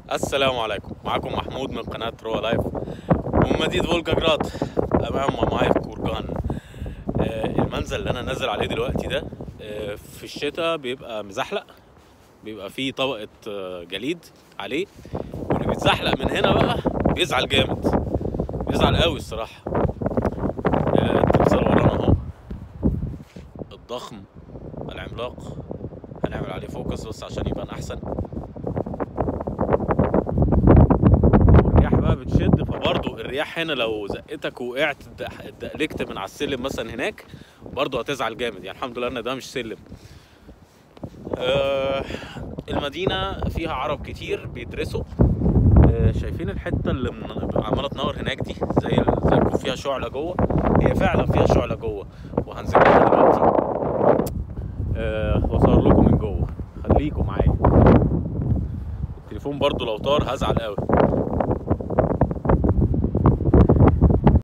السلام عليكم معكم محمود من قناة روا لايف ومن مدينة فولكاجراد أمام معايا في كورجان آه، المنزل اللي أنا نازل عليه دلوقتي ده آه، في الشتاء بيبقى مزحلق بيبقى فيه طبقة آه، جليد عليه واللي بيتزحلق من هنا بقى بيزعل جامد بيزعل قوي الصراحة آه، التمثال ورانا اهو الضخم العملاق هنعمل عليه فوكس بس عشان يبان أحسن الرياح بقى بتشد فبرضه الرياح هنا لو زقتك وقعت اتدق- اتدقلكت من على السلم مثلا هناك برضه هتزعل جامد يعني الحمد لله ان ده مش سلم آه المدينة فيها عرب كتير بيدرسوا آه شايفين الحتة اللي من- عمالة تنور هناك دي زي ال- زي يكون فيها شعلة جوه هي فعلا فيها شعلة جوه وهنزل لها دلوقتي آه واصور لكم من جوه خليكم معايا التليفون برضو لو طار هزعل قوي